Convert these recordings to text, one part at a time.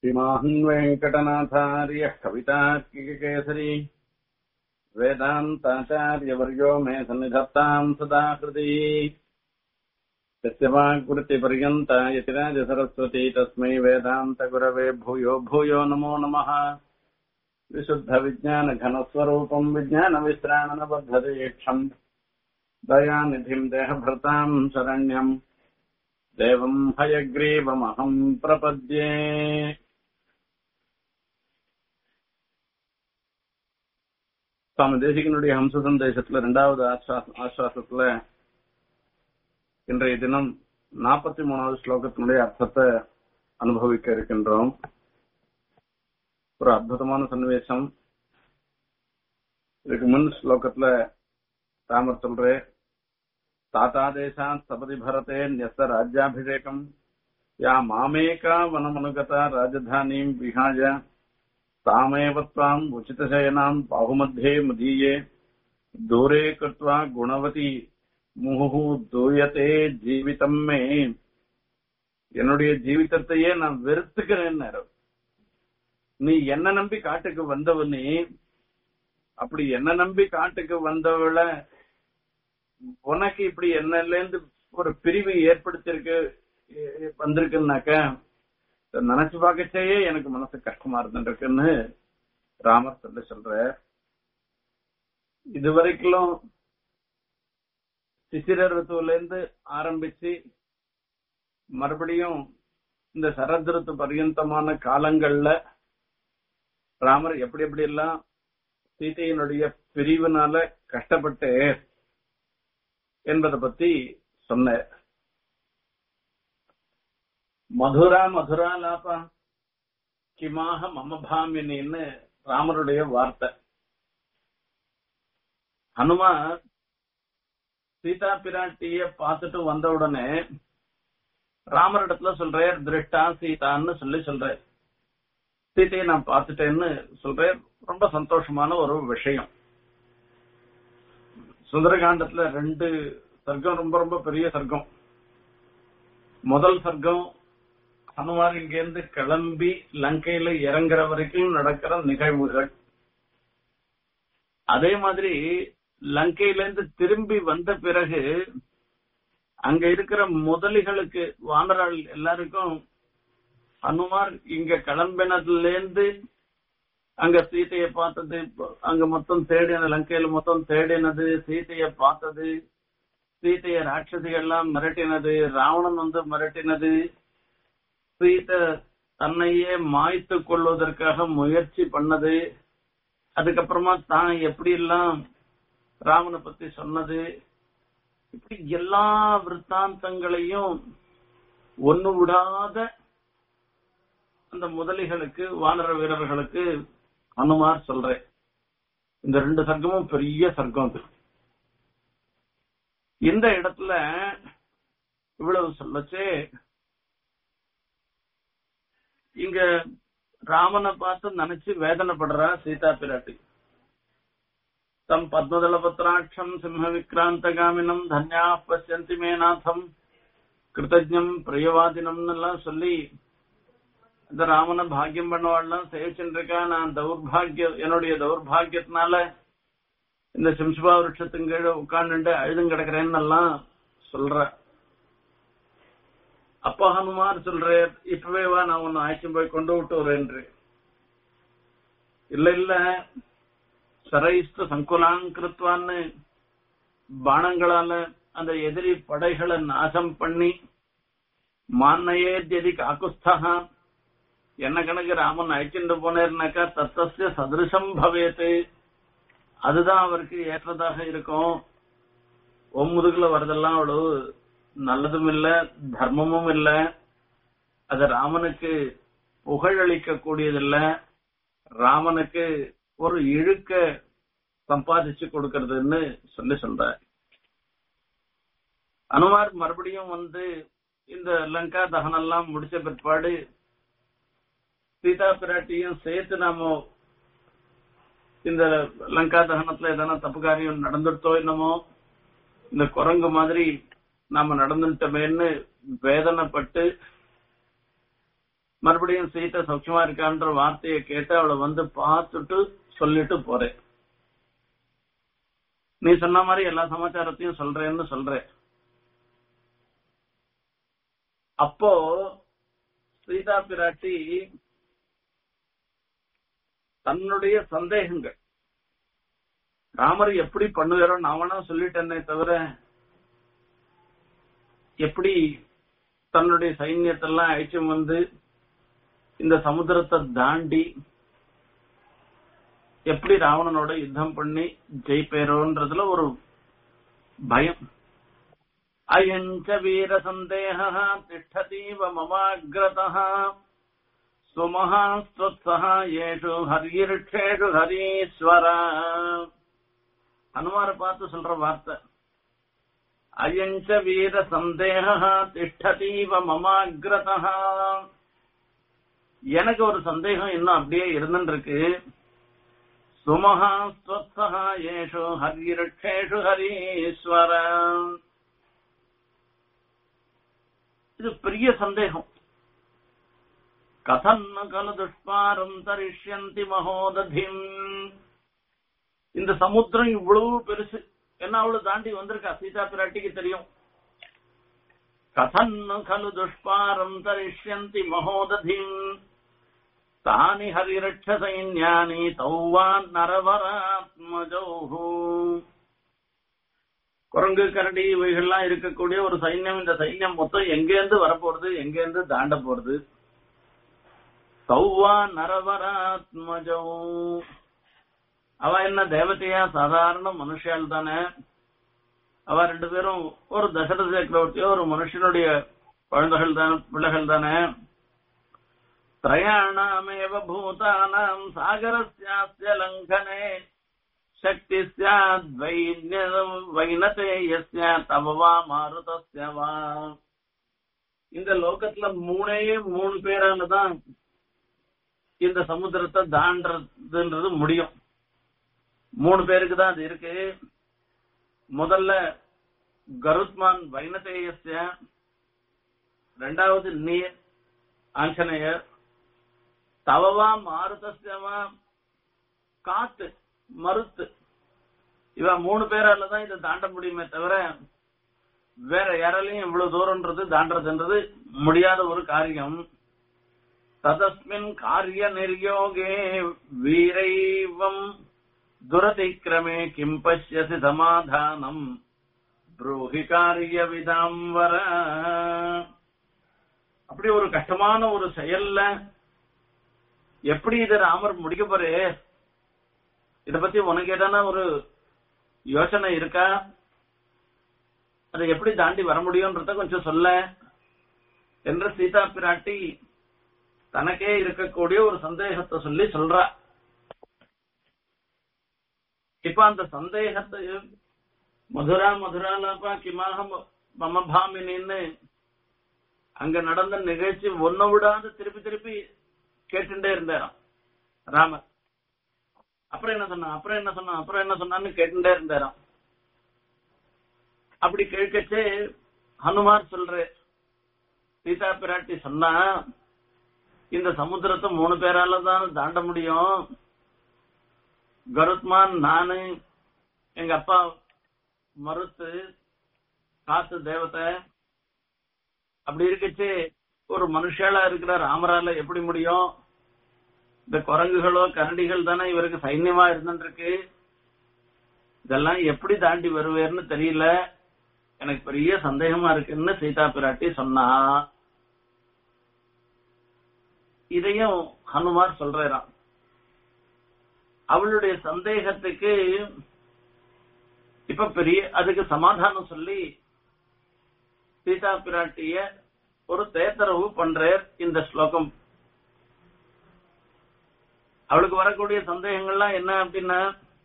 श्रीमान् वेङ्कटनाथार्यः कवितार्किककेसरी वेदान्ताचार्यवर्यो मे सन्निधत्ताम् सदा हृदि यस्य वाक्वृत्तिपर्यन्ता यतिराजसरस्वती तस्मै वेदान्तगुरवे भूयो भूयो नमो नमः विशुद्धविज्ञानघनस्वरूपम् विज्ञानविश्राणनबद्धदीक्षम् दयानिधिम् देहभृताम् शरण्यम् தேவம் ஹயக்ரீவமகம் பிரபத்யே சுவாமி தேசிகனுடைய ஹம்ச சந்தேசத்துல இரண்டாவது ஆஸ்வாசத்துல இன்றைய தினம் நாற்பத்தி மூணாவது ஸ்லோகத்தினுடைய அர்த்தத்தை அனுபவிக்க இருக்கின்றோம் ஒரு அற்புதமான சன்னிவேசம் இதுக்கு முன் ஸ்லோகத்துல ராமர் சொல்றேன் तातादेशात् सपदि भरते न्यस्त राज्याभिषेकम् या मामेका वनमनुगता राजधानीम् विहाय तामेव त्वाम् उचितशयनाम् बाहुमध्ये मदीये दूरे कृत्वा गुणवती முகு தூயத்தே ஜீவிதம் மே என்னுடைய ஜீவிதத்தையே நான் வெறுத்துக்கிறேன் நீ என்ன நம்பி காட்டுக்கு வந்தவனே அப்படி என்ன நம்பி காட்டுக்கு வந்தவளை உனக்கு இப்படி என்னல இருந்து ஒரு பிரிவு ஏற்படுத்திருக்கு வந்திருக்குன்னாக்க நினைச்சு பார்க்கச்சேயே எனக்கு மனசு கஷ்டமா இருந்துருக்குன்னு ராமர் சொல்ல சொல்ற இது வரைக்கும் சிசிரர் ருத்துவில இருந்து ஆரம்பிச்சு மறுபடியும் இந்த சரத் ருத்து பர்யந்தமான காலங்கள்ல ராமர் எப்படி எப்படி எல்லாம் சீதையினுடைய பிரிவினால கஷ்டப்பட்டு என்பதை பத்தி சொன்ன மதுரா மதுரா லாபா கிமாக மமபாமினின்னு ராமருடைய வார்த்தை ஹனுமான் சீதா பிராட்டிய பார்த்துட்டு வந்த உடனே ராமரிடத்துல சொல்றார் திருஷ்டா சீதான்னு சொல்லி சொல்றார் சீதையை நான் பார்த்துட்டேன்னு சொல்றேன் ரொம்ப சந்தோஷமான ஒரு விஷயம் சுந்தரகாண்டத்துல ரெண்டு சர்க்கம் ரொம்ப ரொம்ப பெரிய சர்க்கம் முதல் சர்க்கம் ஹனுமான் இங்கேருந்து கிளம்பி லங்கையில இறங்குற வரைக்கும் நடக்கிற நிகழ்வுகள் அதே மாதிரி லங்கையில இருந்து திரும்பி வந்த பிறகு அங்க இருக்கிற முதலிகளுக்கு வானராள் எல்லாருக்கும் ஹனுமார் இங்க கிளம்பினதுல இருந்து அங்க சீதையை பார்த்தது அங்க மொத்தம் தேடின லங்கையில மொத்தம் தேடினது சீதைய பார்த்தது சீதைய ராட்சசிகள்லாம் மிரட்டினது ராவணன் வந்து மிரட்டினது சீதை தன்னையே மாய்த்து கொள்வதற்காக முயற்சி பண்ணது அதுக்கப்புறமா தான் எப்படி எல்லாம் ராமனை பத்தி சொன்னது இப்படி எல்லா விற்த்தாந்தங்களையும் ஒண்ணு விடாத அந்த முதலிகளுக்கு வானர வீரர்களுக்கு அனுமார் சொல்றேன் இந்த ரெண்டு சர்க்கமும் பெரிய சர்க்கம் அது இந்த இடத்துல இவ்வளவு சொல்லச்சே இங்க ராமனை பார்த்து நினைச்சு வேதனைப்படுறா சீதா பிராட்டி தம் பத்மதளபத்ராட்சம் சிம்ம விக்ராந்தகாமினம் தன்யா பசியந்தி மேநாதம் கிருத்தஜம் பிரியவாதினம்னு எல்லாம் சொல்லி இந்த ராமனை பாக்கியம் பண்ணவாள்லாம் சேவிச்சுட்டு இருக்கா நான் தௌர்பாகிய என்னுடைய தௌர்பாகியத்தினால இந்த சிம்சுபா விருட்சத்தின் கீழே உட்கார்ந்துட்டு அழுதும் கிடக்குறேன்னு எல்லாம் சொல்ற அப்பா ஹனுமார் சொல்றார் இப்பவே வா நான் உன்னை ஆய்ச்சி போய் கொண்டு விட்டு வரேன்று இல்ல இல்ல சரைஸ்து சங்குலாங்கிருத்வான்னு பானங்களால அந்த எதிரி படைகளை நாசம் பண்ணி மான்னையே ஜெதி காக்குஸ்தகா என்ன கணக்கு ராமன் அழைச்சிட்டு போனேர்னாக்கா தத்தசிய சதிருஷம் பவேத்து அதுதான் அவருக்கு ஏற்றதாக இருக்கும் ஒம்முதுகுல வரதெல்லாம் அவ்வளவு நல்லதும் இல்ல தர்மமும் இல்ல அது ராமனுக்கு புகழளிக்க கூடியதில்ல ராமனுக்கு ஒரு இழுக்க சம்பாதிச்சு கொடுக்கறதுன்னு சொல்லி சொல்ற அனுமார் மறுபடியும் வந்து இந்த லங்கா தகனெல்லாம் முடிச்ச பிற்பாடு சீதா பிராட்டியும் சேர்த்து நாம இந்த லங்கா தகனத்துல எதனா தப்பு காரியம் நடந்துட்டோ என்னமோ இந்த குரங்கு மாதிரி நாம நடந்துட்டோமேன்னு வேதனைப்பட்டு மறுபடியும் சீத்தை சௌக்கியமா இருக்கான்ற வார்த்தையை கேட்டு அவளை வந்து பார்த்துட்டு சொல்லிட்டு போறேன் நீ சொன்ன மாதிரி எல்லா சமாச்சாரத்தையும் சொல்றேன்னு சொல்றேன் அப்போ சீதா பிராட்டி தன்னுடைய சந்தேகங்கள் ராமர் எப்படி பண்ணுவாரோ நான் வேணா சொல்லிட்டேனே தவிர எப்படி தன்னுடைய சைன்யத்தெல்லாம் அழிச்சு வந்து இந்த சமுத்திரத்தை தாண்டி எப்படி ராவணனோட யுத்தம் பண்ணி ஜெயிப்பேரோன்றதுல ஒரு பயம் அயஞ்ச வீர சந்தேக திஷ்டதீவ மமாகிரதா சுமஹாஸ்வத்சஹ ஏஷு ஹரியிருஷேஷு ஹரீஸ்வர ஹனுமார பார்த்து சொல்ற வார்த்தை அயஞ்ச வீர சந்தேக திஷ்டதீவ மமாகிரதா எனக்கு ஒரு சந்தேகம் இன்னும் அப்படியே இருந்துருக்கு சுமஹா ஸ்வத்சஹ ஏஷு ஹரியிருஷேஷு ஹரீஸ்வர இது பெரிய சந்தேகம் கதன்னு கலு துஷ்பாரம் தரிஷ்யந்தி மகோததிம் இந்த சமுத்திரம் இவ்வளவு பெருசு என்ன அவளு தாண்டி வந்திருக்கா சீதா பிராட்டிக்கு தெரியும் கதன்னு கலு துஷ்பாரம் தரிஷ்யந்தி மகோததிம் தானி ஹரிரட்ச சைன்யானி தௌவான் நரவராத்மஜௌஹு குரங்கு கரடி இவைகள்லாம் இருக்கக்கூடிய ஒரு சைன்யம் இந்த சைன்யம் மொத்தம் எங்கேருந்து வரப்போறது எங்கேருந்து தாண்ட போறது சௌவா நரவராத்மஜௌ அவ என்ன தேவதையா சாதாரண மனுஷியால் தானே அவ ரெண்டு பேரும் ஒரு தசரத சக்கரவர்த்தியோ ஒரு மனுஷனுடைய குழந்தைகள் தானே பிள்ளைகள் தானே त्रयाणामेव भूतानाम् सागरस्यास्य लङ्घने शक्ति स्याद्वैनते यस्य तव वा मारुतस्य वा இந்த லோகத்துல மூணே மூணு பேராலதான் இந்த சமுத்திரத்தை தாண்டதுன்றது முடியும் மூணு பேருக்கு தான் அது இருக்கு முதல்ல கருத்மான் வைனதேயஸ்ய ரெண்டாவது நீர் ஆஞ்சநேயர் தவவா மாருதஸ்யவா காத்து மறுத்து இவ மூணு பேரால தான் இதை தாண்ட முடியுமே தவிர வேற யாராலையும் இவ்வளவு தூரம்ன்றது தாண்டதுன்றது முடியாத ஒரு காரியம் ததஸ்மின் காரிய நிர்யோகே வீரைவம் துரதிக்கிரமே கிம் பசியசி சமாதானம் ப்ரூஹி காரிய விதாம்பர அப்படி ஒரு கஷ்டமான ஒரு செயல்ல எப்படி இதை ராமர் முடிக்க போறே இத பத்தி உனக்கு ஏதான ஒரு யோசனை இருக்கா அதை எப்படி தாண்டி வர முடியும்ன்றத கொஞ்சம் சொல்ல என்று சீதா பிராட்டி தனக்கே இருக்கக்கூடிய ஒரு சந்தேகத்தை சொல்லி சொல்றா இப்ப அந்த சந்தேகத்தை மதுரா மதுராலாப்பா கிமாக மம பாமினின்னு அங்க நடந்த நிகழ்ச்சி ஒன்ன விடாத திருப்பி திருப்பி கேட்டுட்டே இருந்தாராம் ராமர் அப்புறம் என்ன சொன்னான் அப்புறம் என்ன சொன்னான் அப்புறம் என்ன சொன்னான்னு கேட்டுட்டே இருந்தாராம் அப்படி கேட்கச்சே ஹனுமார் சொல்ற சீதா பிராட்டி சொன்னா இந்த சமுத்திரத்தை மூணு பேரால தான் தாண்ட முடியும் கருத்மான் நானு எங்க அப்பா மறுத்து காத்து தேவத்தை அப்படி இருக்கச்சு ஒரு மனுஷாலா இருக்கிற ராமரால எப்படி முடியும் இந்த குரங்குகளோ கரடிகள் தானே இவருக்கு சைன்யமா இருந்துருக்கு இதெல்லாம் எப்படி தாண்டி வருவேர்னு தெரியல எனக்கு பெரிய சந்தேகமா இருக்குன்னு சீதா பிராட்டி சொன்னா இதையும் ஹனுமார் சொல்றாராம் அவளுடைய சந்தேகத்துக்கு இப்ப பெரிய அதுக்கு சமாதானம் சொல்லி சீதா பிராட்டிய ஒரு தேத்தரவு பண்றார் இந்த ஸ்லோகம் அவளுக்கு வரக்கூடிய சந்தேகங்கள்லாம் என்ன அப்படின்னா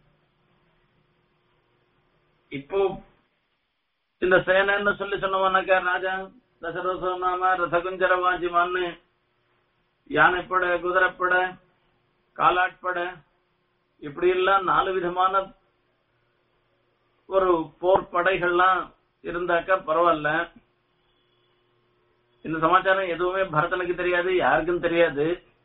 இப்போ இந்த சேனன்னு சொல்லி சொன்னவனாக்கா ராஜா தசரசோநாம ரசகுஞ்சர வாஜிமான்னு யானைப்பட குதிரைப்பட காலாட்பட இப்படி எல்லாம் நாலு விதமான ஒரு போர் படைகள்லாம் இருந்தாக்கா பரவாயில்ல இந்த சமாச்சாரம் எதுவுமே பரதனுக்கு தெரியாது யாருக்கும் தெரியாது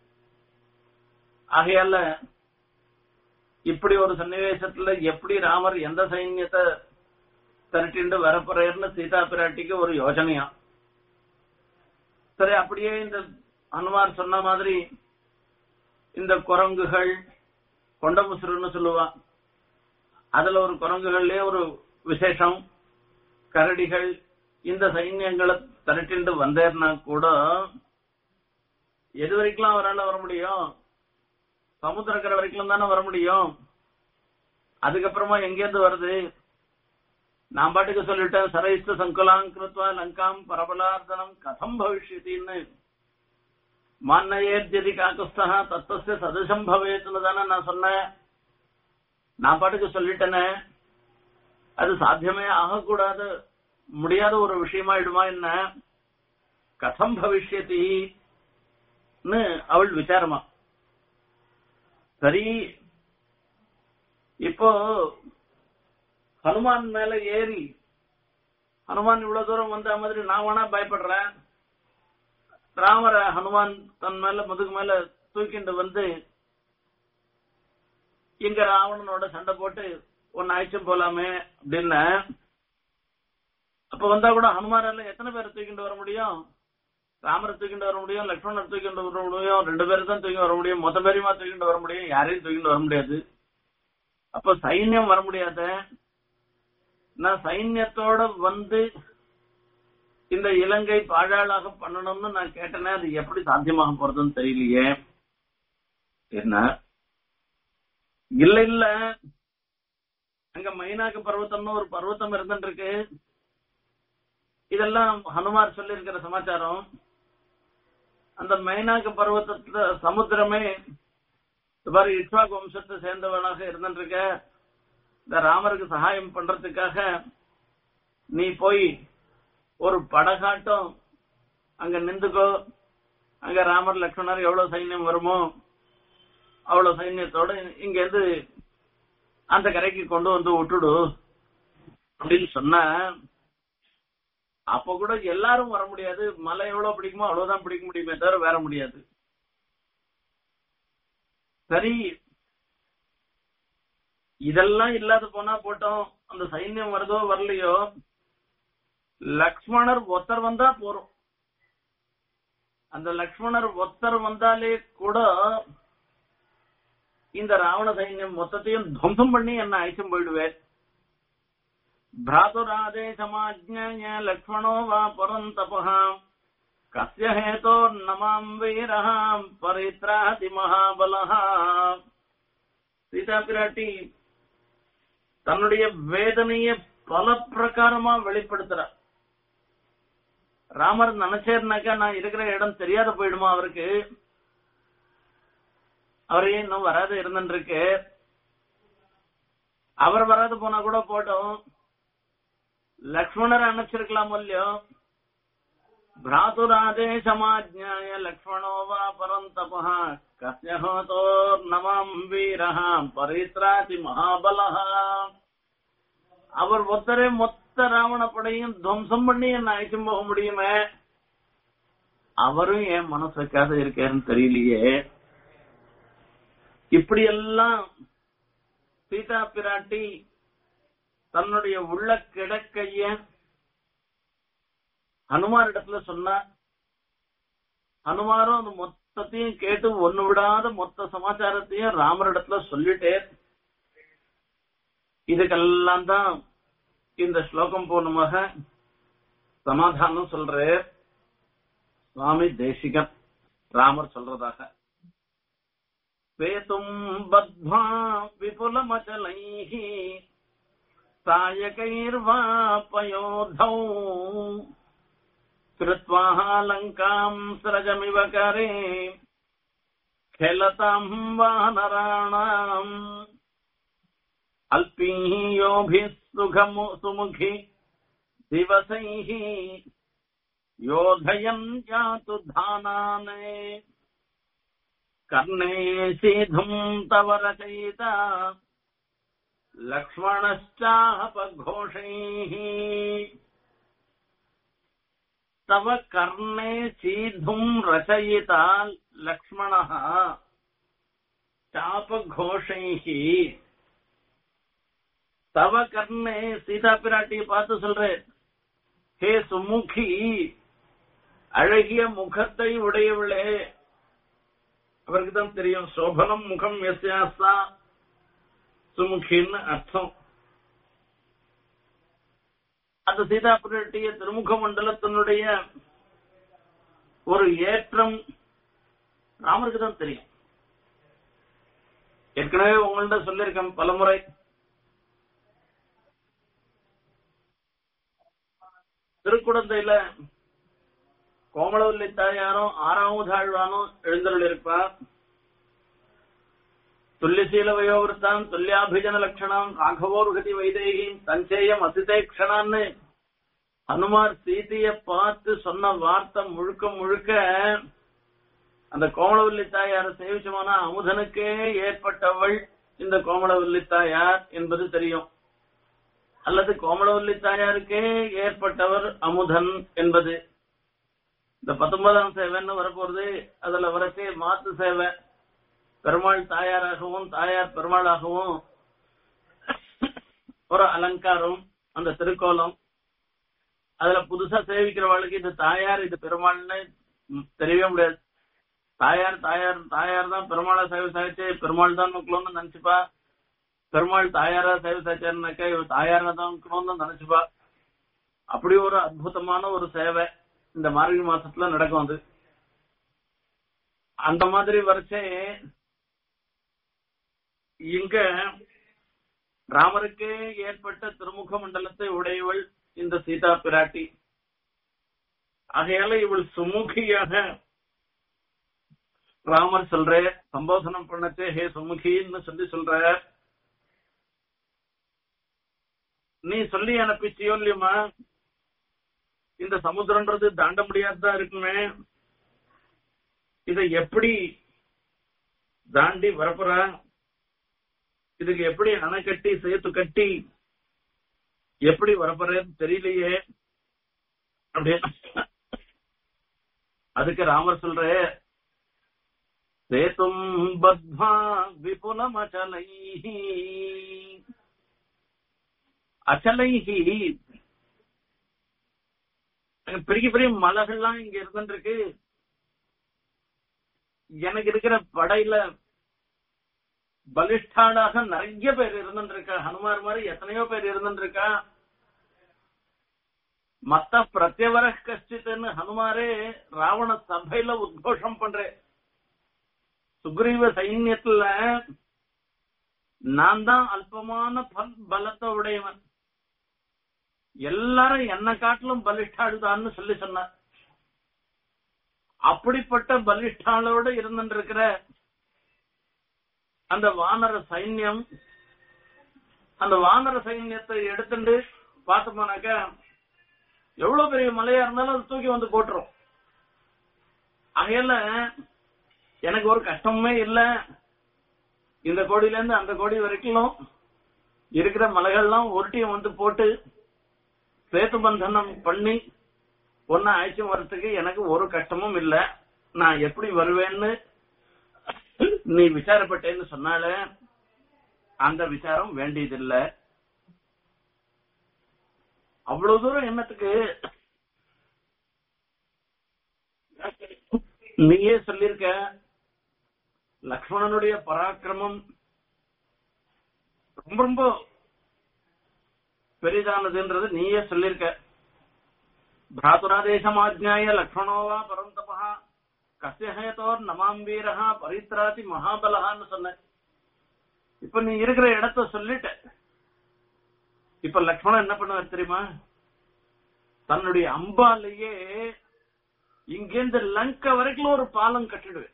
ஆகையால இப்படி ஒரு சன்னிவேசத்துல எப்படி ராமர் எந்த சைன்யத்தை திரட்டிண்டு வரப்போறேன்னு சீதா பிராட்டிக்கு ஒரு யோசனையா சரி அப்படியே இந்த ஹனுமார் சொன்ன மாதிரி இந்த குரங்குகள் கொண்ட முசுறுன்னு சொல்லுவா அதுல ஒரு குரங்குகள்லயே ஒரு விசேஷம் கரடிகள் இந்த சைன்யங்களை திரட்டிண்டு வந்தேர்னா கூட எது வரைக்கும் அவரால் வர முடியும் சமுத்திரக்கரை வரைக்கும் தானே வர முடியும் அதுக்கப்புறமா எங்கேருந்து வருது நான் பாட்டுக்கு சொல்லிட்டேன் சரைஸ்து சங்குலாம் கிருத்வா லங்காம் பரபலார்த்தனம் கதம் பவிஷ்யத்தின்னு மான்னயேத்யதி காக்குஸ்தா தத்துவ சதுசம் பவேத்துன்னு தானே நான் சொன்னேன் நான் பாட்டுக்கு சொல்லிட்டேனே அது சாத்தியமே ஆகக்கூடாது முடியாத ஒரு விஷயமாயிடுமா என்ன கதம் பவிஷ்யத்தின்னு அவள் விசாரமா சரி இப்போ ஹனுமான் மேல ஏறி ஹனுமான் இவ்வளவு தூரம் வந்த மாதிரி நான் வேணா பயப்படுறேன் ராமர ஹனுமான் தன் மேல முதுகு மேல தூக்கிண்டு வந்து இங்க ராவணனோட சண்டை போட்டு ஒன்னு அழைச்சும் போலாமே அப்படின்னு அப்ப வந்தா கூட ஹனுமாரால எத்தனை பேரை தூக்கிட்டு வர முடியும் ராமரை தூக்கிட்டு வர முடியும் லக்ஷ்மணரை தூக்கிட்டு வர முடியும் ரெண்டு பேரும் தான் தூக்கி வர முடியும் மொத்த பேரையுமா தூக்கிட்டு வர முடியும் யாரையும் தூக்கிட்டு வர முடியாது அப்ப சைன்யம் வர முடியாத நான் சைன்யத்தோட வந்து இந்த இலங்கை பாழாளாக பண்ணணும்னு நான் கேட்டேனே அது எப்படி சாத்தியமாக போறதுன்னு தெரியலையே என்ன இல்ல இல்ல அங்க மைனாக்கு பர்வத்தம்னு ஒரு பர்வத்தம் இருந்துட்டு இருக்கு இதெல்லாம் ஹனுமார் சொல்லி இருக்கிற சமாச்சாரம் அந்த மைனாக்கு பர்வத்தத்துல சமுத்திரமே இந்த மாதிரி இட்வாக் வம்சத்தை சேர்ந்தவனாக இருந்துட்டு இருக்க இந்த ராமருக்கு சகாயம் பண்றதுக்காக நீ போய் ஒரு படகாட்டம் அங்க நின்றுக்கோ அங்க ராமர் லக்ஷ்மணர் எவ்வளவு சைன்யம் வருமோ அவ்வளவு சைன்யத்தோட இங்க இருந்து அந்த கரைக்கு கொண்டு வந்து விட்டுடு அப்படின்னு சொன்ன அப்ப கூட எல்லாரும் வர முடியாது மலை எவ்வளவு பிடிக்குமோ அவ்வளவுதான் பிடிக்க முடியுமே தவிர வேற முடியாது சரி இதெல்லாம் இல்லாத போனா போட்டோம் அந்த சைன்யம் வருதோ வரலையோ லக்ஷ்மணர் ஒத்தர் வந்தா போறோம் அந்த லக்ஷ்மணர் ஒத்தர் வந்தாலே கூட இந்த ராவண சைன்யம் மொத்தத்தையும் துவம்சம் பண்ணி என்ன அழைச்சும் போயிடுவேன் भ्रातुरादेशमाज्ञाय लक्ष्मणो वा परन्तपः कस्य हेतोर्नमाम् वीरः परित्राति महाबलः சீதா பிராட்டி தன்னுடைய வேதனைய பல பிரகாரமா வெளிப்படுத்துறார் ராமர் நினைச்சேர்னாக்கா நான் இருக்கிற இடம் தெரியாத போயிடுமா அவருக்கு அவரே இன்னும் வராது இருந்துருக்கு அவர் வராது போனா கூட போட்டோம் லக்ஷ்மணர் அனுப்பிச்சிருக்கலாம் இல்லையோ भ्रातुरादेशमाज्ञाय लक्ष्मणो वा परन्तपः कस्य होतोर्नमाम् வீரः பரித்ராதி மகாபலः அவர் ஒத்தரே மொத்த ராவண படையும் துவம்சம் பண்ணி என்ன அழைச்சும் போக முடியுமே அவரும் ஏன் மனசு வைக்காத இருக்காருன்னு தெரியலையே இப்படி எல்லாம் சீதா பிராட்டி தன்னுடைய உள்ள கிடக்கைய ஹனுமார் இடத்துல சொன்னா ஹனுமாரும் அந்த மொத்தத்தையும் கேட்டு ஒண்ணு விடாத மொத்த சமாச்சாரத்தையும் ராமர் இடத்துல சொல்லிட்டே இதுக்கெல்லாம் தான் இந்த ஸ்லோகம் பூர்ணமாக சமாதானம் சொல்ற சுவாமி தேசிகன் ராமர் சொல்றதாக பேத்தும் பத்மா விபுலமச்சலைः सायकैर्वापयोधौ कृत्वा लङ्काम् स्रजमिव करे खेलताम् वानराणाम् अल्पैः योभिः सुखमु सुमुखि दिवसैः योधयन् यातु धानाने कर्णे सीधुम् तव रचयिता लक्ष्मणश्चापघोषैः தவ கர்ணே சீதும் ரசயிதா லக்ஷ்மணா சாபகோஷைஹி தவ கர்ணே சீதா பிராட்டியை பார்த்து சொல்றேன் ஹே சுமுகி அழகிய முகத்தை உடையவளே அவருக்கு தான் தெரியும் சோபனம் முகம் எஸ்யாசா சுமுகின்னு அர்த்தம் அந்த சீதா பிராட்டிய திருமுக மண்டலத்தினுடைய ஒரு ஏற்றம் ராமருக்கு தான் தெரியும் ஏற்கனவே உங்கள்ட்ட சொல்லியிருக்கேன் பலமுறை திருக்குடந்தையில கோமலவல்லி தாயாரும் ஆறாவது ஆழ்வானும் எழுந்தருள் இருப்பா துல்லிசீல வயோவிருத்தான் துல்லியாபிஜன லட்சணம் ராഘவோர்கதி வைதேகியும் தஞ்சேயம் அசிதேக்ஷணான்னு ஹனுமார் சீதைய பார்த்து சொன்ன வார்த்தை முழுக்க முழுக்க அந்த கோமலவல்லி தாயார சேவிச்சமான அமுதனுக்கே ஏற்பட்டவள் இந்த கோமலவல்லி தாயார் என்பது தெரியும் அல்லது கோமலவல்லி தாயாருக்கே ஏற்பட்டவர் அமுதன் என்பது இந்த பத்தொன்பதாம் சேவைன்னு வரப்போறது அதுல வரச்சே மாத்து சேவை பெருமாள் தாயாராகவும் தாயார் பெருமாளாகவும் ஒரு அலங்காரம் அந்த திருக்கோலம் அதுல புதுசா சேவிக்கிறவளுக்கு இது தாயார் இது பெருமாள்னு ம், தெரியவே முடியாது தாயார் தாயார் தாயார் தான் பெருமாளை சேவை சாய்ச்சு பெருமாள் தான் நோக்கணும்னு நினைச்சுப்பா பெருமாள் தாயாரா சேவை சாய்ச்சாருனாக்கா இவ தாயாரா தான் இருக்கணும்னு நினைச்சுப்பா அப்படி ஒரு அற்புதமான ஒரு சேவை இந்த மார்கழி மாசத்துல நடக்கும் அது அந்த மாதிரி வரைச்சே இங்க ராமருக்கே ஏற்பட்ட திருமுக மண்டலத்தை உடையவள் இந்த சீதா பிராட்டி ஆகையால இவள் சுமுகியாக ராமர் சொல்ற சம்போதனம் பண்ணச்சே ஹே சுமுகின்னு சொல்லி சொல்ற நீ சொல்லி அனுப்பிச்சியோ இல்லையம்மா இந்த சமுத்திரன்றது தாண்ட முடியாததா இருக்குமே இதை எப்படி தாண்டி வரப்போறா இதுக்கு எப்படி அணை கட்டி சேர்த்து கட்டி எப்படி வரப்போறேன்னு தெரியலையே அப்படின்னு அதுக்கு ராமர் சொல்ற சேத்தும் பத்மா விபுலம் அச்சலைஹி அச்சலைஹி பெரிய பெரிய மலைகள்லாம் இங்க இருந்துருக்கு எனக்கு இருக்கிற படையில பலிஷ்டாளாக நிறைய பேர் இருந்துருக்கா ஹனுமார் மாதிரி எத்தனையோ பேர் இருந்துருக்கா மத்த பிரத்யவர கஷ்டித்துன்னு ஹனுமாரே ராவண சபையில உத்கோஷம் பண்றேன் சுக்ரீவ சைன்யத்துல நான் தான் அல்பமான பல் பலத்தை உடையவன் எல்லாரும் என்ன காட்டிலும் பலிஷ்டாளுதான்னு சொல்லி சொன்னார் அப்படிப்பட்ட பலிஷ்டாளோட இருந்துருக்கிற அந்த வானர சைன்யம் அந்த வானர சைன்யத்தை எடுத்துட்டு பார்த்தோம்னாக்கா எவ்வளவு பெரிய மலையா இருந்தாலும் அது தூக்கி வந்து போட்டுரும் அகையில எனக்கு ஒரு கஷ்டமுமே இல்ல இந்த கோடியில இருந்து அந்த கோடி வரைக்கும் இருக்கிற மலைகள்லாம் ஒருட்டியம் வந்து போட்டு சேத்து பந்தனம் பண்ணி ஒன்ன அழைச்சு வர்றதுக்கு எனக்கு ஒரு கஷ்டமும் இல்ல நான் எப்படி வருவேன்னு நீ விசாரப்பட்டேன்னு சொன்னால அந்த விசாரம் வேண்டியதில்லை அவ்வளவு தூரம் என்னத்துக்கு நீயே சொல்லிருக்க லக்ஷ்மணனுடைய பராக்கிரமம் ரொம்ப ரொம்ப பெரிதானதுன்றது நீயே சொல்லிருக்க பிராதுராதேசமாஜ்ஞாய லக்ஷ்மணோவா பரந்தபா கசியஹேதோர் நமாம் வீரஹா பரித்ராதி மகாபலஹான்னு சொன்ன இப்ப நீ இருக்கிற இடத்த சொல்லிட்ட இப்ப லக்ஷ்மணன் என்ன பண்ணுவார் தெரியுமா தன்னுடைய அம்பாலேயே இங்கேருந்து லங்கா வரைக்கும் ஒரு பாலம் கட்டிடுவேன்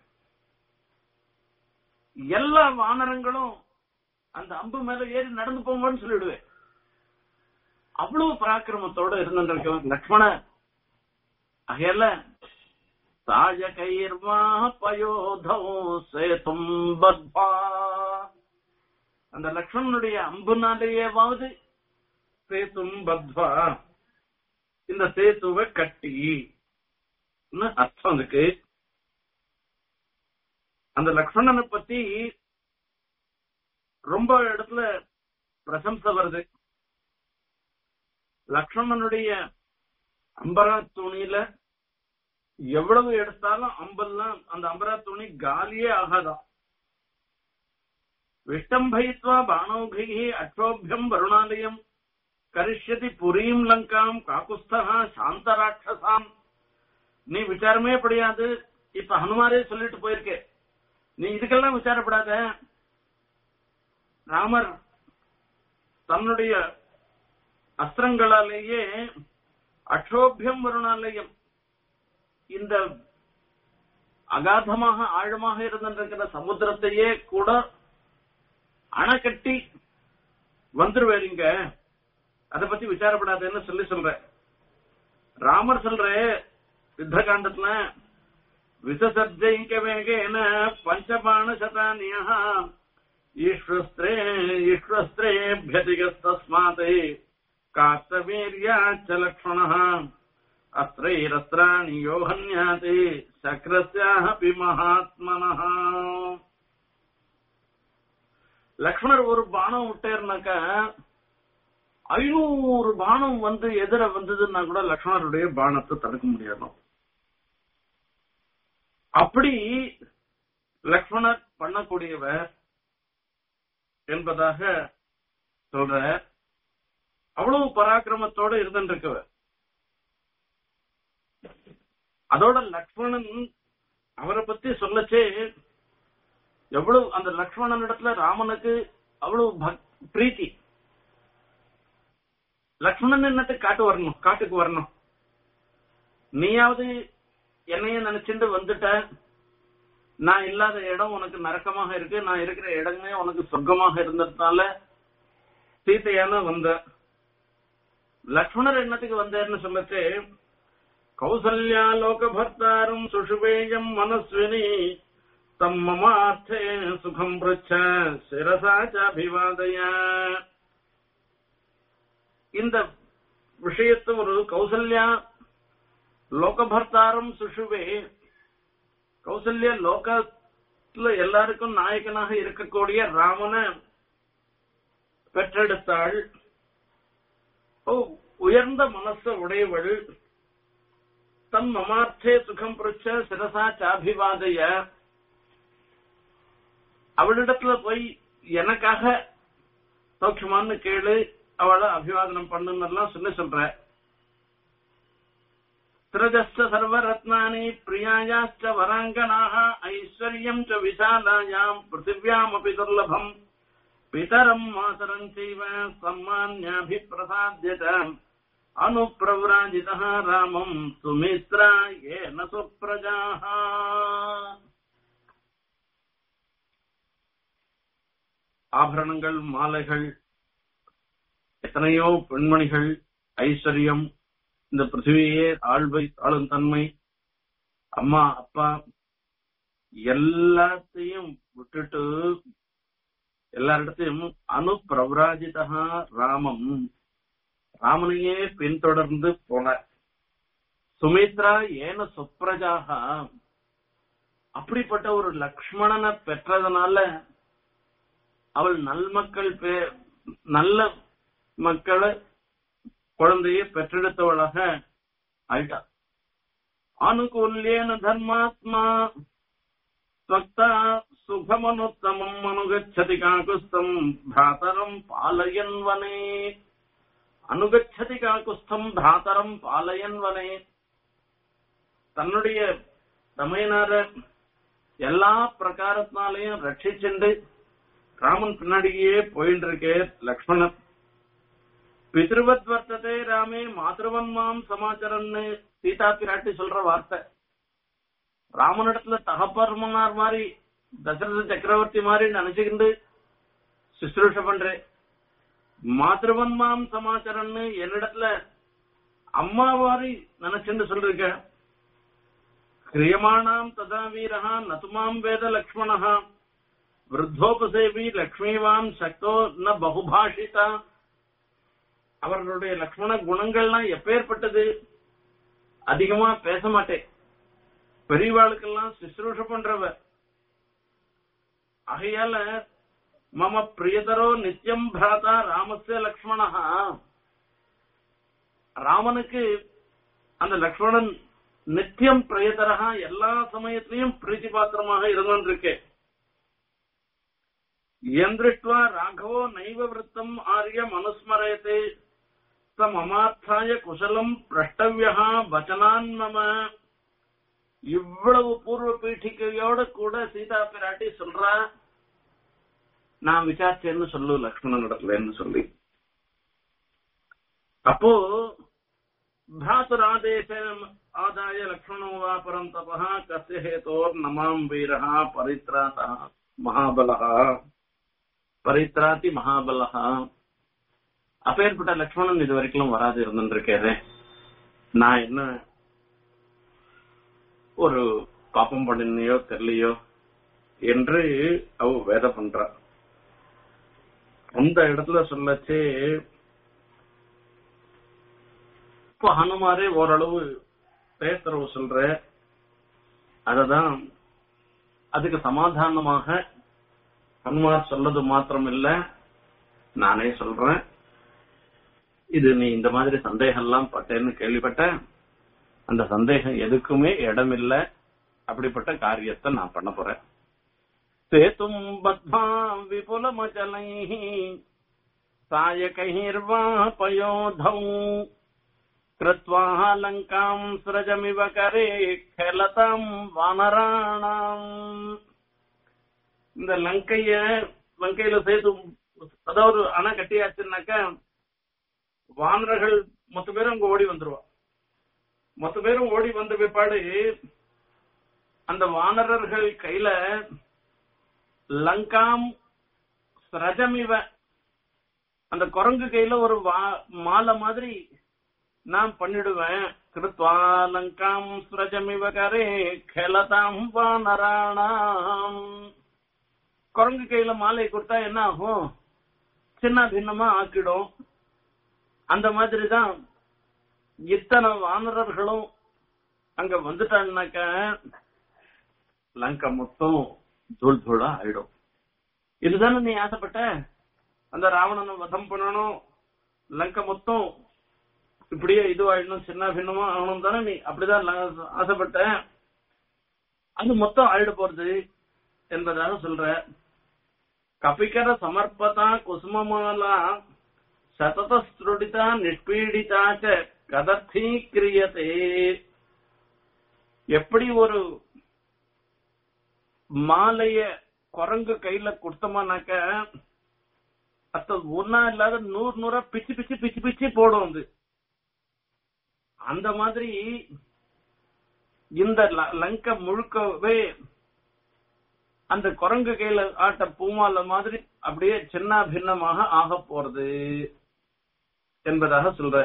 எல்லா வானரங்களும் அந்த அம்பு மேல ஏறி நடந்து போங்கன்னு சொல்லிடுவேன் அவ்வளவு பராக்கிரமத்தோட இருந்திருக்கவன் லக்ஷ்மண அகையல்ல தாஜகைர்வா பயோதோ சேதும் பத்வா அந்த லக்ஷ்மணனுடைய அம்புனாலேயேவாவது சேத்தும் பத்வா இந்த சேத்துவை கட்டி அர்த்தம் இருக்கு அந்த லக்ஷ்மணனை பத்தி ரொம்ப இடத்துல பிரசம்சை வருது லக்ஷ்மணனுடைய அம்பரா துணியில எவ்வளவு எடுத்தாலும் அம்பெல்லாம் அந்த அம்பரா துணி காலியே ஆகாதாம் விஷ்டம்பயித்வா பானௌகை அக்ஷோபியம் வருணாலயம் கரிஷ்யதி புரீம் லங்காம் காக்குஸ்தா சாந்த ராட்சசாம் நீ விசாரமே படையாது இப்ப ஹனுமாரே சொல்லிட்டு போயிருக்கே நீ இதுக்கெல்லாம் விசாரப்படாத ராமர் தன்னுடைய அஸ்திரங்களாலேயே அக்ஷோபியம் வருணாலயம் இந்த அகாதமாக ஆழமாக இருந்திருக்கிற சமுத்திரத்தையே கூட அணை கட்டி வந்துருவேறீங்க அத பத்தி விசாரப்படாதுன்னு சொல்லி சொல்ற ராமர் சொல்ற யுத்த காண்டத்துல விசசர்ஜைங்க வேகேன பஞ்சபாண சதானியா ஈஸ்வஸ்திரே ஈஸ்வஸ்திரேபியதிகஸ்தஸ்மாத் காத்தவீர்யாச்ச லக்ஷ்மணः அஸ்திரைரஸ்திராணி யோகன்யாதி சக்கரஸ்யாஹபி மகாத்மனः லக்ஷ்மணர் ஒரு பானம் விட்டேர்னாக்கா ஐநூறு பானம் வந்து எதிர வந்ததுன்னா கூட லக்ஷ்மணருடைய பானத்தை தடுக்க முடியாது அப்படி லக்ஷ்மணர் பண்ணக்கூடியவர் என்பதாக சொல்ற அவ்வளவு பராக்கிரமத்தோட இருந்திருக்கவர் அதோட லக்ஷ்மணன் அவரை பத்தி சொல்லச்சே எவ்வளவு அந்த லக்ஷ்மணன் இடத்துல ராமனுக்கு அவ்வளவு பக்- பிரீத்தி லக்ஷ்மணன் என்னத்து காட்டு வரணும் காட்டுக்கு வரணும் நீயாவது என்னைய நினைச்சுட்டு வந்துட்ட நான் இல்லாத இடம் உனக்கு நரக்கமாக இருக்கு நான் இருக்கிற இடமே உனக்கு சொர்க்கமாக இருந்ததுனால சீதையான வந்த லக்ஷ்மணர் என்னத்துக்கு வந்தாருன்னு சொல்லச்சு கௌசல்யா லோக பர்த்தாரும் சுஷுபேயம் மனஸ்வினி தம் மமார்த்தே சுகம் பிருச்ச சிரசா சாபிவாதய இந்த விஷயத்தை ஒரு கௌசல்யா லோகபர்த்தாரம் சுஷுவே கௌசல்யா லோகத்துல எல்லாருக்கும் நாயகனாக இருக்கக்கூடிய ராமனை பெற்றெடுத்தாள் ஓ உயர்ந்த மனச உடையவள் தம் மமார்த்தே சுகம் புரிச்ச சிரசா சாபிவாதைய அவளிடத்துல போய் எனக்காக சௌக்கியமான்னு கேளு அவளை அபிவாதனம் பண்ணுன்னெல்லாம் சொல்லி சொல்ற திரஜஸ்த சர்வரத்னானி பிரியாயாச்ச வராங்கனாக ஐஸ்வர்யம் ச விசாலாயாம் பிருத்திவியாமபி துர்லபம் பிதரம் மாதரம் செய்வ சம்மான்யாபிப்பிரசாத்யத அனுப்பிரவ்ராஜிதः ராமம் சுமித்ரா ஏன சுப்ரஜாः ஆபரணங்கள் மாலைகள் எத்தனையோ பெண்மணிகள் ஐஸ்வர்யம் இந்த பிருத்திவியே ஆழ்வை ஆளும் தன்மை அம்மா அப்பா எல்லாத்தையும் விட்டுட்டு எல்லாரிடத்தையும் அனு பிரவராஜிதா ராமம் ராமனையே பின்தொடர்ந்து போனார் சுமித்ரா ஏன சுப்ரஜாக அப்படிப்பட்ட ஒரு லக்ஷ்மணனை பெற்றதுனால அவள் நல்மக்கள் பே- நல்ல மக்களை குழந்தையை பெற்றெடுத்தவளாக ஆயிட்டா அனுகூல்யேன தர்மாத்மா ஸ்வக்தா சுகமனுத்தமம் அனுகச்சதி காகுஸ்தம் பிராதரம் பாலயன் வனே அனுகச்சதி காகுஸ்தம் பிராதரம் பாலயன் வனே தன்னுடைய தமையனார எல்லா பிரகாரத்தினாலையும் ரட்சிச்சுண்டு ராமன் பின்னாடியே போயிட்டு இருக்கே லக்ஷ்மணன் பிதிருவத் வர்த்ததே ராமே மாதவன் மாம் சமாச்சரன்னு சீதா பிராட்டி சொல்ற வார்த்தை ராமனிடத்துல தகப்பர்மனார் மாதிரி தசரத சக்கரவர்த்தி மாதிரி நினைச்சுக்கிண்டு சுশ্রூஷ பண்றேன் மாதவன் மாம் சமாச்சரன்னு என்னிடத்துல அம்மா மாதிரி நினைச்சுன்னு சொல்லிருக்க கிரியமானாம் ததா வீரஹா நதுமாம் வேத லக்ஷ்மணஹா விருத்தோபசேவி லக்ஷ்மிவான் சக்தோ ந பகுபாஷிதா அவர்களுடைய லக்ஷ்மண குணங்கள்லாம் எப்பேற்பட்டது அதிகமா பேச மாட்டேன் பெரியவாளுக்கெல்லாம் சுசுரூஷ பண்றவ ஆகையால மம பிரியதரோ நித்தியம் பிராதா ராமஸ்ய லக்ஷ்மணா ராமனுக்கு அந்த லக்ஷ்மணன் நித்தியம் பிரியதரகா எல்லா சமயத்திலையும் பிரீத்தி பாத்திரமாக இருந்திருக்கு எந்திருஷ்டுவா ராகவோ நைவ விருத்தம் ஆரிய மனுஸ்மரயத்தை ச மமார்த்தாய குசலம் பிரஷ்டவியா வச்சனான் மம இவ்வளவு பூர்வ பீఠிகையோட கூட சீதா பிராட்டி சொல்றா நான் விசாரிச்சேன்னு சொல்லு லக்ஷ்மணன் இடத்துலன்னு சொல்லி அப்போ भ्रातुरादेश आदाय लक्ष्मणो वा परं तपः कस्य हेतोर्नमाम् वीरः परित्रातः महाबलः பரித்ராதி மகாபலஹா அப்பேற்பட்ட லக்ஷ்மணன் இது வரைக்கும் வராது இருந்துருக்காரு நான் என்ன ஒரு பாப்பம் பண்ணினையோ தெரியலையோ என்று அவ வேத பண்றா அந்த இடத்துல சொல்லச்சு இப்போ ஹனுமாரே ஓரளவு பேசுறவு சொல்ற அததான் அதுக்கு சமாதானமாக ஹனுமார் சொல்லது மாத்திரம் இல்ல நானே சொல்றேன் இது நீ இந்த மாதிரி சந்தேகம் எல்லாம் பட்டேன்னு கேள்விப்பட்ட அந்த சந்தேகம் எதுக்குமே இடம் இல்ல அப்படிப்பட்ட காரியத்தை நான் பண்ண போறேன் சேத்தும் பத்மா விபுலமச்சலை சாயகைர்வா பயோதௌ कृत्वा लङ्काम् स्रजमिव करे खेलताम् வானராணாம் இந்த லங்கைய லங்கையில சேர்த்து அதாவது ஒரு அணை கட்டியாச்சுன்னாக்க வானர்கள் மொத்த பேரும் அங்க ஓடி வந்துருவா மொத்த பேரும் ஓடி வந்த பிற்பாடு அந்த வானரர்கள் கையில லங்காம் ஸ்ரஜமிவ அந்த குரங்கு கையில ஒரு வா- மாலை மாதிரி நான் பண்ணிடுவேன் கிருத்வா லங்காம் ஸ்ரஜமிவ கரே கேலதாம் வானராணாம் குரங்கு கையில மாலை கொடுத்தா என்ன ஆகும் சின்ன பின்னமா ஆக்கிடும் அந்த மாதிரி தான் இத்தனை வானரர்களும் அங்க வந்துட்டாங்கனாக்க லங்கா மொத்தம் தூள் தூளா ஆயிடும் இதுதானே நீ ஆசைப்பட்ட அந்த ராவணனை வதம் பண்ணணும் லங்கா மொத்தம் இப்படியே இதுவாயிடணும் சின்ன பின்னமா ஆகணும் தானே நீ அப்படிதான் நான் ஆசைப்பட்ட அது மொத்தம் ஆயிட போறது என்பதாக சொல்ற கபிகர சமர்ப்பதா குசுமமாலா சதத ஸ்ருடிதா நிஷ்பீடிதா ச கதர்த்தி கிரியதே எப்படி ஒரு மாலைய குரங்கு கையில கொடுத்தோமானாக்க அத்த ஒன்னா இல்லாத நூறு நூறா பிச்சு பிச்சு பிச்சு பிச்சு போடும் அது அந்த மாதிரி இந்த ல- லங்கை முழுக்கவே அந்த குரங்கு கையில ஆட்ட பூமால மாதிரி அப்படியே சின்ன பின்னமாக ஆக போறது என்பதாக சொல்ற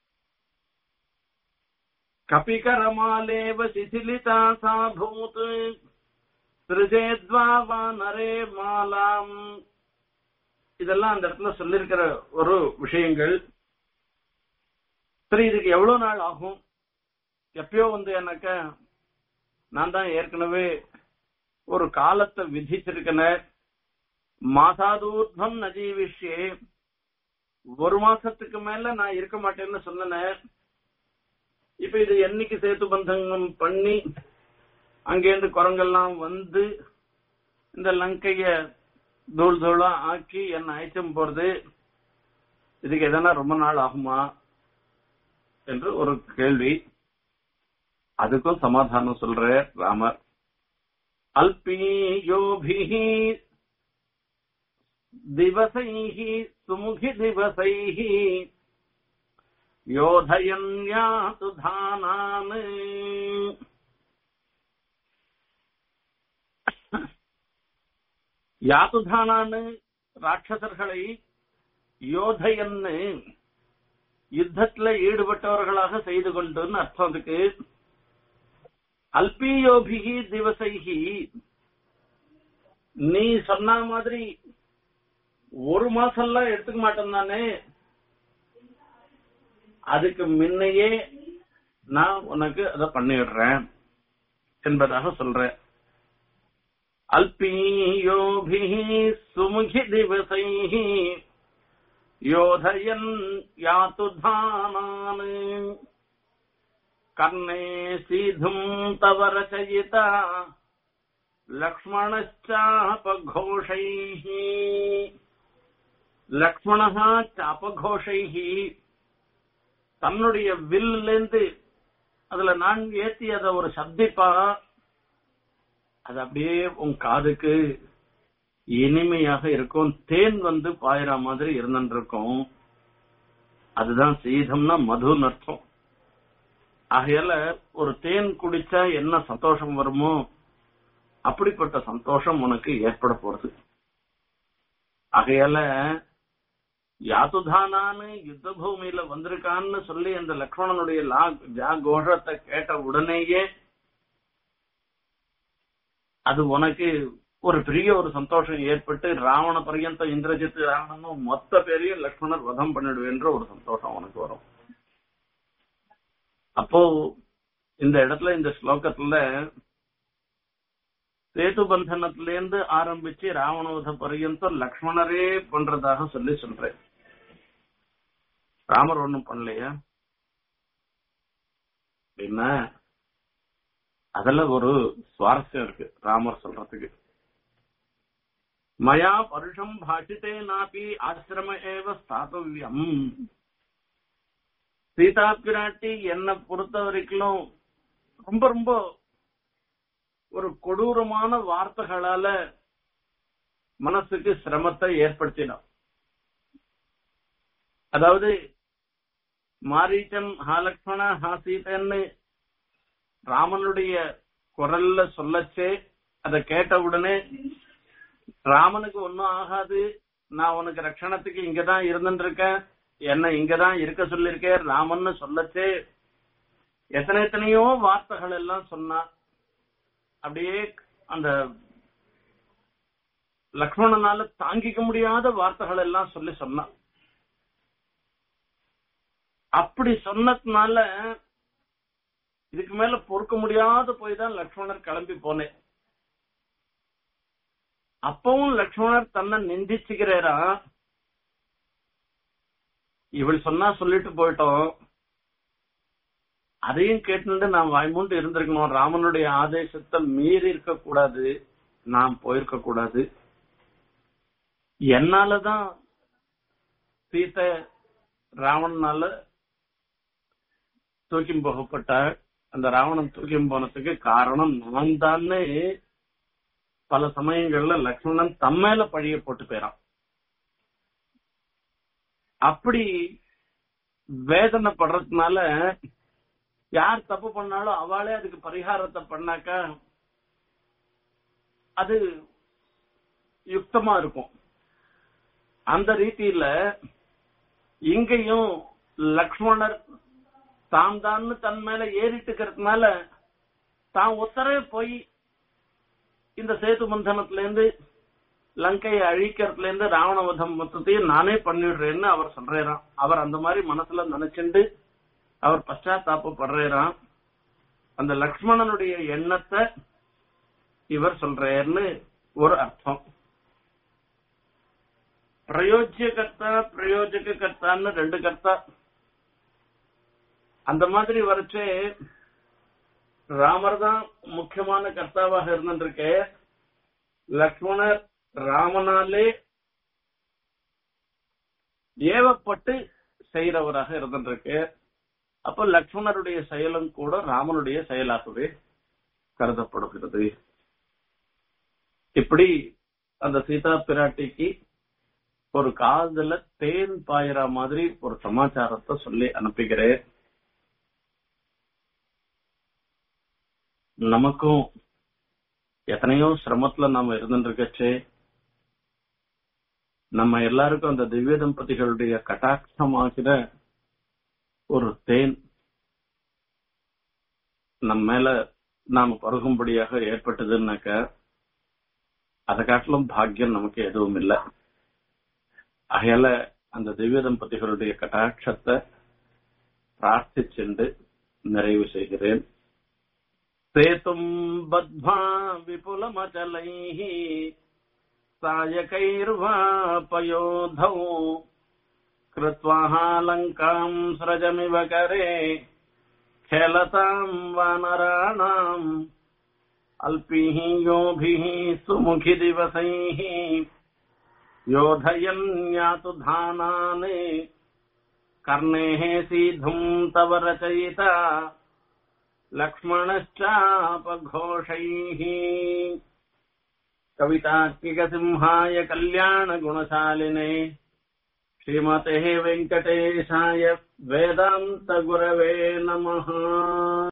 கபிகரமாலேவ சிசிலிதா சா பூத் திருஜேத்வா வானரே மாலாம் இதெல்லாம் அந்த இடத்துல சொல்லிருக்கிற ஒரு விஷயங்கள் சரி இதுக்கு எவ்வளவு நாள் ஆகும் எப்பயோ வந்து எனக்கு நான் தான் ஏற்கனவே ஒரு காலத்தை விதிச்சிருக்கேன் மாசாதூர்தம் நஜீவிஷ்யே ஒரு மாசத்துக்கு மேல நான் இருக்க மாட்டேன்னு சொன்னேன் இப்ப இது என்னைக்கு சேத்து பந்தங்கம் பண்ணி அங்கேருந்து குரங்கெல்லாம் வந்து இந்த லங்கைய தூள் தூளா ஆக்கி என்ன அழைச்சும் போறது இதுக்கு எதனா ரொம்ப நாள் ஆகுமா என்று ஒரு கேள்வி அதுக்கும் சமாதானம் சொல்ற ராமர் அல்பீயோபிஹி திவசைஹி சுமுகி திவசைஹி யோதயன்யாத்து தானான் யாத்துதானான்னு ராட்சசர்களை யோதையன்னு யுத்தத்துல ஈடுபட்டவர்களாக செய்து கொண்டுன்னு அர்த்தம் அதுக்கு அல்பியோபிகி திவசைகி நீ சொன்ன மாதிரி ஒரு மாசம்லாம் எடுத்துக்க மாட்டேன் தானே அதுக்கு முன்னையே நான் உனக்கு அதை பண்ணிடுறேன் என்பதாக சொல்ற அல்பீயோபி சுமுகி திவசைः யோதயன் யாத்துதானான் கர்ணே சீதும் தவ ரச்சயிதா லக்ஷ்மணச்சாபഘോഷைः லக்ஷ்மணः சாபഘോഷைः தன்னுடைய வில்லிருந்து அதுல நான் ஏத்தி அத ஒரு சப்திப்பா அது அப்படியே உன் காதுக்கு இனிமையாக இருக்கும் தேன் வந்து பாயிற மாதிரி இருந்துருக்கும் அதுதான் சீதம்னா மதுன்னு அர்த்தம் ஆகையால ஒரு தேன் குடிச்சா என்ன சந்தோஷம் வருமோ அப்படிப்பட்ட சந்தோஷம் உனக்கு ஏற்பட போறது ஆகையால யாத்துதானான்னு யுத்த பூமியில வந்திருக்கான்னு சொல்லி அந்த லக்ஷ்மணனுடைய லா ஜா கோஷத்தை கேட்ட உடனேயே அது உனக்கு ஒரு பெரிய ஒரு சந்தோஷம் ஏற்பட்டு ராவண பர்யந்தம் இந்திரஜித் ராவணனும் மொத்த பேரையும் லக்ஷ்மணர் வதம் பண்ணிடுவேன்ற ஒரு சந்தோஷம் உனக்கு வரும் அப்போ இந்த இடத்துல இந்த ஸ்லோகத்துல சேது பந்தனத்திலேருந்து ஆரம்பிச்சு ராவணவத பர்யந்தம் லக்ஷ்மணரே பண்றதாக சொல்லி சொல்றேன் ராமர் ஒண்ணும் பண்ணலையா அப்படின்னா அதுல ஒரு சுவாரஸ்யம் இருக்கு ராமர் சொல்றதுக்கு மயா பருஷம் பாஷித்தே நாபி ஆசிரம ஏவ ஸ்தாபவியம் சீதா பிராட்டி என்னை பொறுத்த வரைக்கும் ரொம்ப ரொம்ப ஒரு கொடூரமான வார்த்தைகளால மனசுக்கு சிரமத்தை ஏற்படுத்தினான் அதாவது மாரீச்சன் ஹாலக்ஷ்மண ஹாசீதன்னு ராமனுடைய குரல்ல சொல்லச்சே அதை கேட்ட உடனே ராமனுக்கு ஒன்னும் ஆகாது நான் உனக்கு ரட்சணத்துக்கு இங்கதான் இருந்துட்டு இருக்கேன் என்ன இங்கதான் இருக்க சொல்லிருக்கேன் ராமன்னு சொல்லச்சே எத்தனை எத்தனையோ வார்த்தைகள் எல்லாம் சொன்னா அப்படியே அந்த லக்ஷ்மணனால தாங்கிக்க முடியாத வார்த்தைகள் எல்லாம் சொல்லி சொன்னான் அப்படி சொன்னதுனால இதுக்கு மேல பொறுக்க முடியாத போய் தான் லக்ஷ்மணர் கிளம்பி போனேன் அப்பவும் லக்ஷ்மணர் தன்னை நிந்திச்சுக்கிறாரா இவள் சொன்னா சொல்லிட்டு போயிட்டோம் அதையும் கேட்டு நான் வாய்மூண்டு இருந்திருக்கணும் ராமனுடைய ஆதேசத்தை மீறி இருக்க கூடாது நான் போயிருக்க கூடாது என்னாலதான் சீத்தை ராவணனால தூக்கி போகப்பட்டாள் அந்த ராவணன் தூக்கி போனதுக்கு காரணம் நான் தானே பல சமயங்கள்ல லக்ஷ்மணன் தம்மேல பழிய போட்டு போயிறான் அப்படி வேதனைப்படுறதுனால யார் தப்பு பண்ணாலும் அவளே அதுக்கு பரிகாரத்தை பண்ணாக்கா அது யுக்தமா இருக்கும் அந்த ரீதியில இங்கேயும் லக்ஷ்மணர் தான் தான் தன் மேல ஏறிட்டுக்கிறதுனால தான் ஒத்தரே போய் இந்த சேது பந்தனத்துல இருந்து லங்கையை அழிக்கிறதுல இருந்து ராவணவதம் மொத்தத்தையும் நானே பண்ணிடுறேன்னு அவர் சொல்றாராம் அவர் அந்த மாதிரி மனசுல நினைச்சுண்டு அவர் பశ్చాத்தாபப்படுறாராம் அந்த லக்ஷ்மணனுடைய எண்ணத்தை இவர் சொல்றாருன்னு ஒரு அர்த்தம் பிரயோஜ்ய கர்த்தா பிரயோஜக கர்த்தான்னு ரெண்டு கர்த்தா அந்த மாதிரி வரைச்சே ராமர் தான் முக்கியமான கர்த்தாவாக இருந்துருக்கு லக்ஷ்மணர் ராமனாலே ஏவப்பட்டு செய்யறவராக இருந்துருக்கு அப்ப லக்ஷ்மணருடைய செயலும் கூட ராமனுடைய செயலாகவே கருதப்படுகிறது இப்படி அந்த சீதா பிராட்டிக்கு ஒரு காதல தேன் பாயிற மாதிரி ஒரு சமாச்சாரத்தை சொல்லி அனுப்புகிறேன் நமக்கும் எத்தனையோ சிரமத்துல நாம இருந்துட்டு இருக்கச்சே நம்ம எல்லாருக்கும் அந்த திவ்ய தம்பதிகளுடைய கட்டாட்சமாகிற ஒரு தேன் நம்ம மேல நாம பருகும்படியாக ஏற்பட்டதுன்னாக்க அதை காட்டிலும் பாக்கியம் நமக்கு எதுவும் இல்லை ஆகையால அந்த திவ்ய தம்பதிகளுடைய கட்டாட்சத்தை பிரார்த்திச்சென்று நிறைவு செய்கிறேன் सेतुम् बद्ध्वा विपुलमचलैः सायकैर्वा पयोधौ कृत्वा लङ्काम् स्रजमिव करे खेलताम् वानराणाम् अल्पिः योभिः सुमुखिदिवसैः योधयन्यातु धानानि कर्णेः सीधुम् तव रचयिता लक्ष्मणश्चापघोषैः कवितात्मिकसिंहाय कल्याणगुणशालिने श्रीमते वेङ्कटेशाय वेदान्तगुरवे नमः